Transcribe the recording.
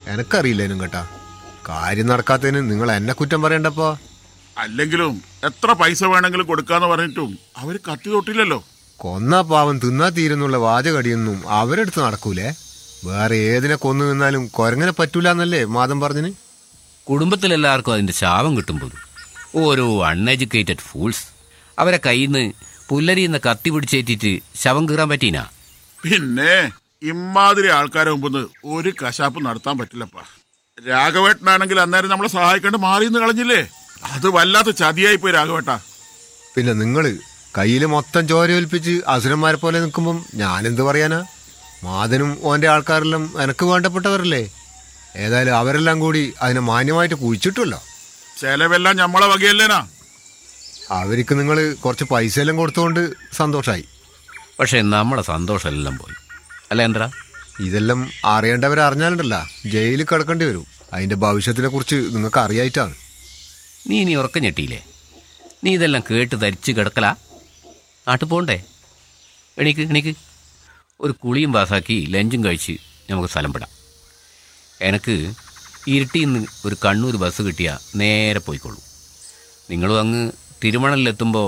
എനക്കറിയില്ലേനും കേട്ടാ കാര്യം നടക്കാത്തതിന് നിങ്ങൾ എന്നെ കുറ്റം പറയണ്ടപ്പോ അല്ലെങ്കിലും എത്ര പൈസ വേണമെങ്കിലും കൊടുക്കാന്ന് പറഞ്ഞിട്ടും അവര് കത്തി തൊട്ടില്ലല്ലോ കൊന്നാ പാവം തിന്നാ തീരുന്നുള്ള വാചകടിയൊന്നും അവരെടുത്ത് നടക്കൂലേ വേറെ ഏതിനെ കൊന്നു നിന്നാലും കൊരങ്ങനെ പറ്റൂലെന്നല്ലേ മാതം പറഞ്ഞിന് കുടുംബത്തിലെല്ലാവർക്കും അതിന്റെ ശാപം കിട്ടുമ്പോൾ ഓരോ അൺഎഡ്യൂക്കേറ്റഡ് ഫൂൾസ് അവരെ കയ്യിൽ നിന്ന് പുല്ലരിയുന്ന കത്തി പിടിച്ചേറ്റിട്ട് ശവം കീറാൻ പറ്റീനാ പിന്നെ ഇമാതിരി ആൾക്കാരെ മുമ്പ് ഒരു കശാപ്പ് നടത്താൻ പറ്റില്ലപ്പാ രാഘവേട്ടനാണെങ്കിൽ അന്നേരം നമ്മളെ സഹായിക്കാണ്ട് മാറിയെന്ന് കളഞ്ഞില്ലേ അത് വല്ലാത്ത ചതിയായി പോയി രാഘവേട്ട പിന്നെ നിങ്ങള് കയ്യിൽ മൊത്തം ചോരയൊലിപ്പിച്ച് അസുരന്മാരെ പോലെ നിൽക്കുമ്പം ഞാനെന്ത് പറയാനാ മാതനും ഓന്റെ ആൾക്കാരെല്ലാം എനക്ക് വേണ്ടപ്പെട്ടവരല്ലേ ഏതായാലും അവരെല്ലാം കൂടി അതിനെ മാന്യമായിട്ട് കുഴിച്ചിട്ടല്ലോ ചെലവെല്ലാം ഞമ്മളെ വകയല്ലേനാ അവർക്ക് നിങ്ങൾ കുറച്ച് പൈസ എല്ലാം കൊടുത്തുകൊണ്ട് സന്തോഷമായി പക്ഷെ നമ്മളെ സന്തോഷമെല്ലാം പോയി അല്ല എന്താ ഇതെല്ലാം അറിയേണ്ടവരെ അറിഞ്ഞാലുണ്ടല്ല ജയിലിൽ കിടക്കേണ്ടി വരും അതിന്റെ ഭവിഷ്യത്തിനെ കുറിച്ച് നിങ്ങൾക്ക് അറിയായിട്ടാണ് നീ ഇനി ഉറക്കം ഞെട്ടിയില്ലേ നീ ഇതെല്ലാം കേട്ട് ധരിച്ച് കിടക്കലാ നാട്ടിൽ പോണ്ടേ എണീക്ക് എണീക്ക് ഒരു കുളിയും പാസാക്കി ലഞ്ചും കഴിച്ച് നമുക്ക് സ്ഥലം വിടാം എനക്ക് ഇരുട്ടിയിൽ നിന്ന് ഒരു കണ്ണൂർ ബസ് കിട്ടിയാൽ നേരെ പോയിക്കോളൂ നിങ്ങളും അങ്ങ് തിരുമണലിലെത്തുമ്പോൾ